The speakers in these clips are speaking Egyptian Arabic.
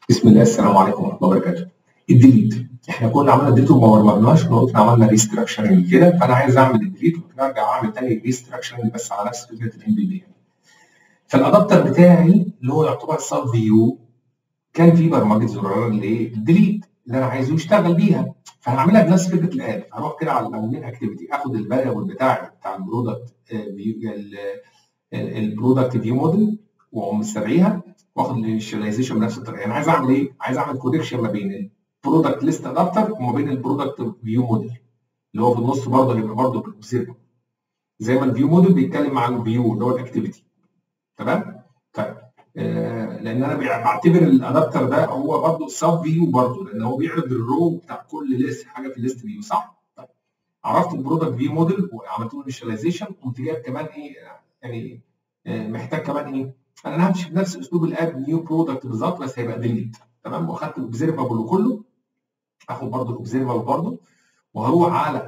بسم الله السلام عليكم ورحمه الله وبركاته. الديليت احنا كنا عملنا ديليت وما برمجناش قلنا عملنا ريستراكشرنج كده فانا عايز اعمل الديليت وممكن ارجع اعمل تاني ريستراكشرنج بس على نفس فكره الام بي بي فالادابتر بتاعي اللي هو يعتبر سب فيو كان في برمجه زرار للديليت اللي انا عايزه يشتغل بيها فهعملها بنفس فكره الاد هروح كده على المين اكتيفيتي اخد الفاريبل بتاعي بتاع البرودكت البرودكت فيو موديل واقوم مستدعيها واخد الانيشاليزيشن بنفس الطريقه انا عايز اعمل ايه؟ عايز اعمل كونكشن ما بين البرودكت ليست ادابتر وما بين البرودكت فيو موديل اللي هو في النص برضه هيبقى برضه بالاوبزرفر زي ما الفيو موديل بيتكلم مع الفيو اللي هو الاكتيفيتي تمام؟ طيب آه لان انا بعتبر الادابتر ده هو برضه سب فيو برضه لان هو بيعرض الرو بتاع كل ليست حاجه في الليست فيو صح؟ طيب عرفت البرودكت فيو موديل وعملت له انيشاليزيشن قمت جايب كمان ايه يعني آه محتاج كمان ايه؟ انا همشي بنفس اسلوب الاد نيو برودكت بالظبط بس هيبقى ديليت تمام واخدت الاوبزرفبل وكله اخد برضه الاوبزرفبل برضه وهروح على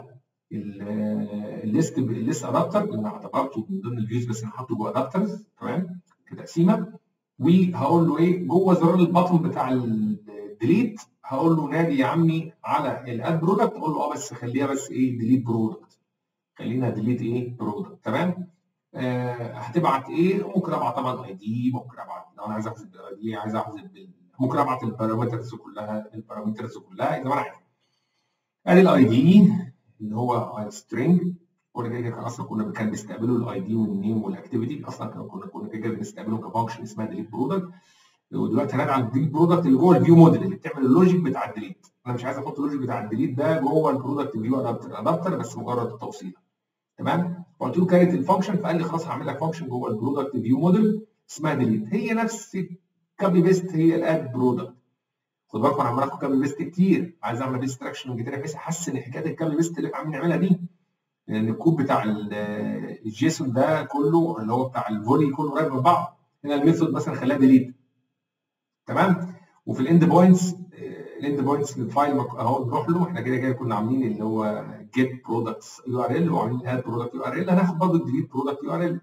الليست الليست ادابتر اللي انا اعتبرته من ضمن الفيوز بس انا حاطه جوه ادابترز تمام كتقسيمه وهقول له ايه جوه زرار البطن بتاع الديليت هقول له نادي يا عمي على الاد برودكت اقول له اه بس خليها بس ايه ديليت برودكت خلينا ديليت ايه برودكت تمام آه هتبعت ايه؟ ممكن ابعت طبعا اي دي ممكن ابعت لو انا عايز احذف بالاي دي عايز احذف بال... ممكن ابعت البارامترز كلها البارامترز كلها زي ما انا عايز. ادي الاي دي اللي هو سترينج كل كده كده اصلا كنا كان بيستقبلوا الاي دي والنيم والاكتيفيتي اصلا كنا كنا كده بنستقبلهم كفانكشن اسمها ديليت برودكت ودلوقتي هنرجع على الديليت برودكت اللي جوه الفيو موديل اللي بتعمل اللوجيك بتاع الديليت انا مش عايز احط اللوجيك بتاع الديليت ده جوه البرودكت فيو ادابتر ادابتر بس مجرد التوصيل تمام قلت له كانت الفانكشن فقال لي خلاص هعمل لك فانكشن جوه البرودكت فيو موديل اسمها ديليت هي نفس كابي بيست هي الاد برودكت خد بالكم انا عمال اخد كابي بيست كتير عايز اعمل ريستراكشن كتير بحيث احسن حكايه الكابي بيست اللي عاملين نعملها دي لان الكود بتاع الجيسون ده كله اللي هو بتاع الفولي كله قريب من بعض هنا الميثود مثلا خليها ديليت تمام وفي الاند بوينتس الاند بوينتس للفايل اهو نروح له احنا كده كده كنا عاملين اللي هو جيت برودكتس يو ار ال وعاملين اد برودكت يو ار ال هناخد برضه الديليت برودكت يو ار ال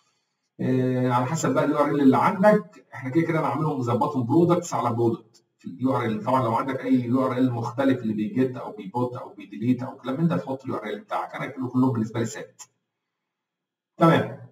على حسب بقى اليو ار ال اللي عندك احنا كده كده انا عاملهم مظبطهم برودكتس على برودكت في اليو ار ال طبعا لو عندك اي يو ار ال مختلف اللي بيجيت او بيبوت او بيديليت او كلام من ده تحط اليو ار ال بتاعك انا كلهم بالنسبه لي ثابت تمام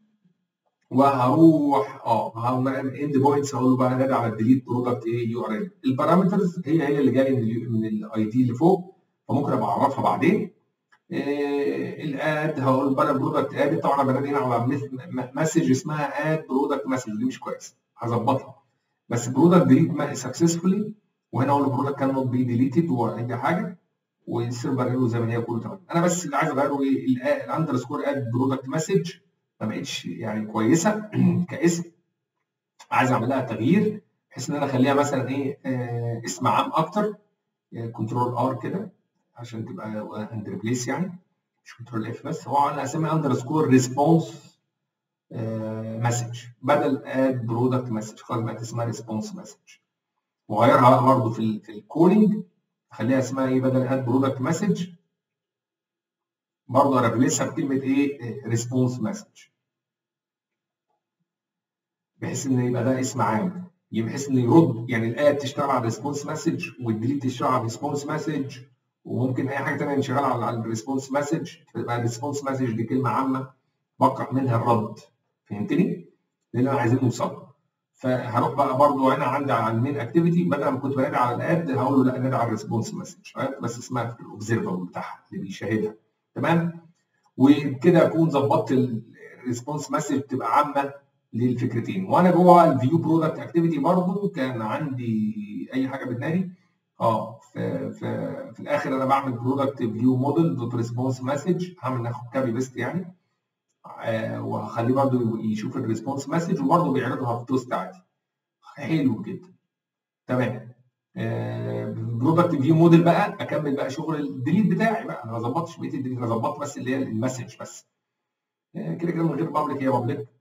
وهروح اه اند بوينتس هقول له بقى نادي على الديليت برودكت ايه يو ار ال البارامترز هي هي اللي جايه من من الاي دي اللي فوق فممكن ابقى اعرفها بعدين إيه الاد هقول بقى برودكت اد طبعا انا بنادي هنا على مسج اسمها اد برودكت مسج دي مش كويس هظبطها بس برودكت ديليت سكسسفولي وهنا اقول برودكت كان نوت بي ديليتد واي حاجه والسيرفر ايرور زي ما هي كله تمام انا بس اللي عايز اغيره ايه الاندرسكور اد برودكت مسج ما بقتش يعني كويسه كاسم عايز اعمل لها تغيير بحيث ان انا اخليها مثلا ايه آه اسم عام اكتر كنترول ار كده عشان تبقى اند ريبليس يعني مش كنترول اف بس هو انا هسميها اندرسكور ريسبونس مسج بدل اد برودكت مسج خلاص بقت اسمها ريسبونس مسج وغيرها بقى برضه في في الكودنج اخليها اسمها ايه بدل اد برودكت مسج برضه اريبليسها بكلمه ايه ريسبونس مسج بحيث ان يبقى ده اسم عام بحيث انه يرد يعني الاد تشتغل على الريسبونس مسج والديليت تشتغل على الريسبونس مسج وممكن اي حاجه ثانيه نشتغل على الريسبونس مسج تبقى الريسبونس مسج دي كلمه عامه بقرا منها الرد فهمتني؟ ده اللي انا عايزين نوصله فهروح بقى برضو هنا عندي على المين اكتيفيتي بدل ما كنت بنادي على الاد هقول له لا نادي على الريسبونس مسج بس اسمها في الاوبزرفبل بتاعها اللي بيشاهدها تمام؟ وبكده اكون ظبطت الريسبونس مسج تبقى عامه للفكرتين وانا جوه الفيو برودكت اكتيفيتي برضو كان عندي اي حاجه بتنادي اه في, في, في الاخر انا بعمل برودكت فيو موديل دوت ريسبونس مسج هعمل ناخد كابي بيست يعني آه وهخليه برضو يشوف الريسبونس مسج وبرضو بيعرضها في توست عادي حلو جدا تمام آه برودكت فيو موديل بقى اكمل بقى شغل الديليت بتاعي بقى انا ما ظبطتش بقيه الديليت انا ظبطت بس اللي هي المسج بس آه كده كده من غير بابليك هي بابليك